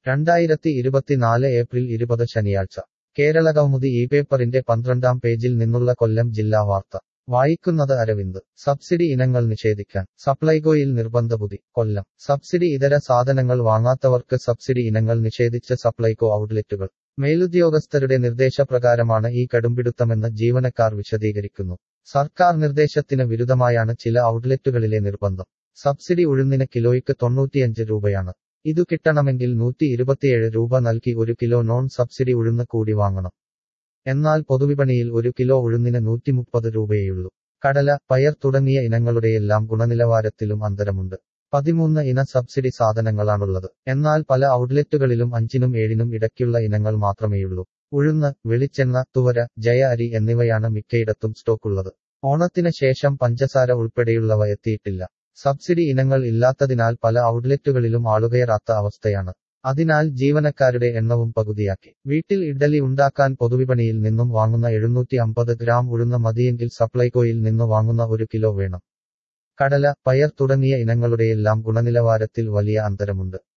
രണ്ടായിരത്തി ഇരുപത്തിനാല് ഏപ്രിൽ ഇരുപത് ശനിയാഴ്ച കേരളകൗമുദി ഈ പേപ്പറിന്റെ പന്ത്രണ്ടാം പേജിൽ നിന്നുള്ള കൊല്ലം ജില്ലാ വാർത്ത വായിക്കുന്നത് അരവിന്ദ് സബ്സിഡി ഇനങ്ങൾ നിഷേധിക്കാൻ സപ്ലൈകോയിൽ നിർബന്ധബുദ്ധി കൊല്ലം സബ്സിഡി ഇതര സാധനങ്ങൾ വാങ്ങാത്തവർക്ക് സബ്സിഡി ഇനങ്ങൾ നിഷേധിച്ച് സപ്ലൈകോ ഔട്ട്ലെറ്റുകൾ മേലുദ്യോഗസ്ഥരുടെ നിർദ്ദേശപ്രകാരമാണ് ഈ കടുംപിടുത്തമെന്ന് ജീവനക്കാർ വിശദീകരിക്കുന്നു സർക്കാർ നിർദ്ദേശത്തിന് വിരുദ്ധമായാണ് ചില ഔട്ട്ലെറ്റുകളിലെ നിർബന്ധം സബ്സിഡി ഉഴുന്നിന് കിലോയ്ക്ക് തൊണ്ണൂറ്റിയഞ്ച് രൂപയാണ് ഇതു കിട്ടണമെങ്കിൽ നൂറ്റി ഇരുപത്തിയേഴ് രൂപ നൽകി ഒരു കിലോ നോൺ സബ്സിഡി ഉഴുന്ന് കൂടി വാങ്ങണം എന്നാൽ പൊതുവിപണിയിൽ ഒരു കിലോ ഉഴുന്നിന് നൂറ്റിമുപ്പത് രൂപയേയുള്ളൂ കടല പയർ തുടങ്ങിയ ഇനങ്ങളുടെയെല്ലാം ഗുണനിലവാരത്തിലും അന്തരമുണ്ട് പതിമൂന്ന് ഇന സബ്സിഡി സാധനങ്ങളാണുള്ളത് എന്നാൽ പല ഔട്ട്ലെറ്റുകളിലും അഞ്ചിനും ഏഴിനും ഇടയ്ക്കുള്ള ഇനങ്ങൾ മാത്രമേയുള്ളൂ ഉഴുന്ന് വെളിച്ചെണ്ണ തുവര ജയ അരി എന്നിവയാണ് മിക്കയിടത്തും സ്റ്റോക്കുള്ളത് ഓണത്തിന് ശേഷം പഞ്ചസാര ഉൾപ്പെടെയുള്ളവ എത്തിയിട്ടില്ല സബ്സിഡി ഇനങ്ങൾ ഇല്ലാത്തതിനാൽ പല ഔട്ട്ലെറ്റുകളിലും ആളുകയറാത്ത അവസ്ഥയാണ് അതിനാൽ ജീവനക്കാരുടെ എണ്ണവും പകുതിയാക്കി വീട്ടിൽ ഇഡ്ഡലി ഉണ്ടാക്കാൻ പൊതുവിപണിയിൽ നിന്നും വാങ്ങുന്ന എഴുന്നൂറ്റി അമ്പത് ഗ്രാം ഉഴുന്ന മതിയെങ്കിൽ സപ്ലൈകോയിൽ നിന്ന് വാങ്ങുന്ന ഒരു കിലോ വേണം കടല പയർ തുടങ്ങിയ ഇനങ്ങളുടെയെല്ലാം ഗുണനിലവാരത്തിൽ വലിയ അന്തരമുണ്ട്